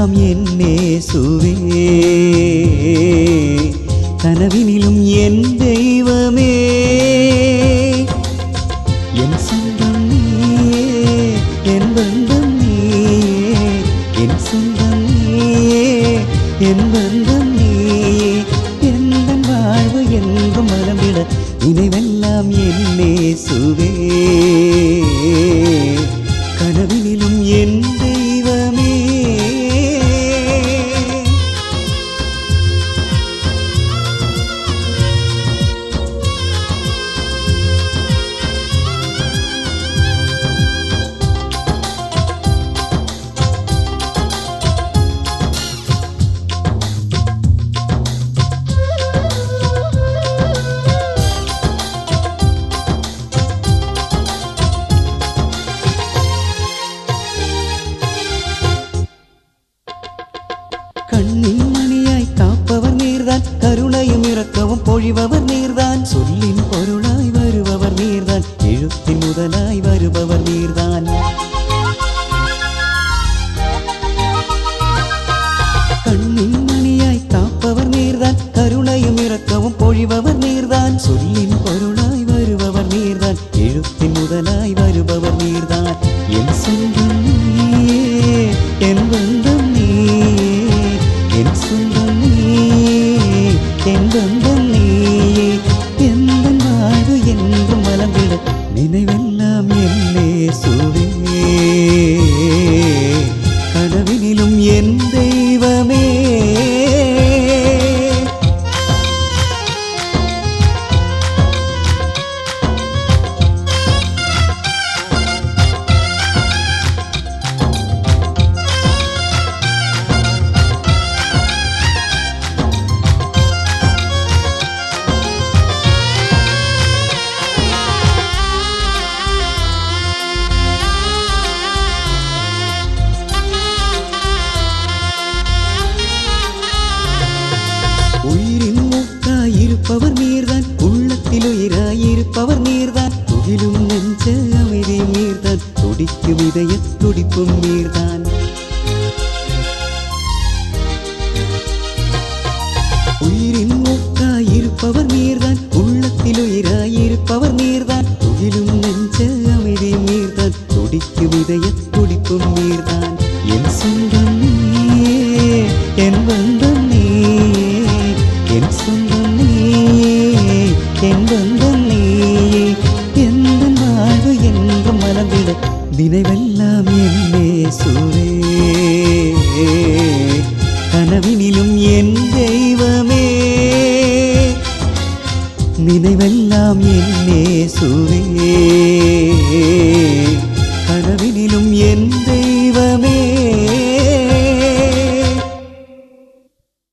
நினைவெல்லாம் என்னே சுவே கனவினிலும் என் தெய்வமே என் சொந்தம் நீயே என் பந்தம் நீயே என் சொந்தம் நீயே என் பந்தம் நீயே எந்த வாழ்வு என்றும் மலர்ந்திட நினைவெல்லாம் என்னே சுவே கனவினிலும் என் தெய்வமே கண்ணின் மணியாய் காப்பவர் நீர்தான் கருணையும் இரக்கவும் பொழிபவர் நீர்தான் சொல்லின் பொருளாய் வருபவர் நீர்தான் எழுத்தின் முதலாய் வருபவர் நீர்தான் கண்ணின் மணியாய் காப்பவர் நீர்தான் கருணையும் இரக்கவும் பொழிபவர் நீர்தான் சொல்லின் பொருளாய் வருபவர் நீர்தான் எழுத்தின் முதலாய் வருபவர் நீர்தான் என் சொந்தம் நீயே என் பந்தம் நீயே என் சொந்தம் நீயே என் பந்தம் நீயே எந்த வாழ்வு என்றும் மலர்ந்திட நினைவெல்லாம் என்னே சுவே கனவினிலும் என் தெய்வமே உயிரின் மூக்காய் இருப்பவர் நீர்தான் உள்ளத்தில் உயிராய் இருப்பவர் நீர்தான் துகிலும் நெஞ்ச அமைதியும் நீர்தான் துடிக்கும் இதய துடிப்பும் நீர்தான் உயிரின் மூக்காய் இருப்பவர் நீர்தான் உள்ளத்தில் உயிராய் இருப்பவர் நீர்தான் துகிலும் நெஞ்ச அமைதியும் நீர்தான் துடிக்கும் இதய துடிப்பும் நீர்தான் என் சொந்தம் நீயே என் பந்தம் நீயே என் சொந்தம் நீயே என் பந்தம் நீயே எந்த வாழ்வு என்றும் மலர்ந்திட நினைவெல்லாம் என்னே சூரே கனவினிலும் என் தெய்வமே நினைவெல்லாம் என்னே சுவே கனவினிலும் என் தெய்வமே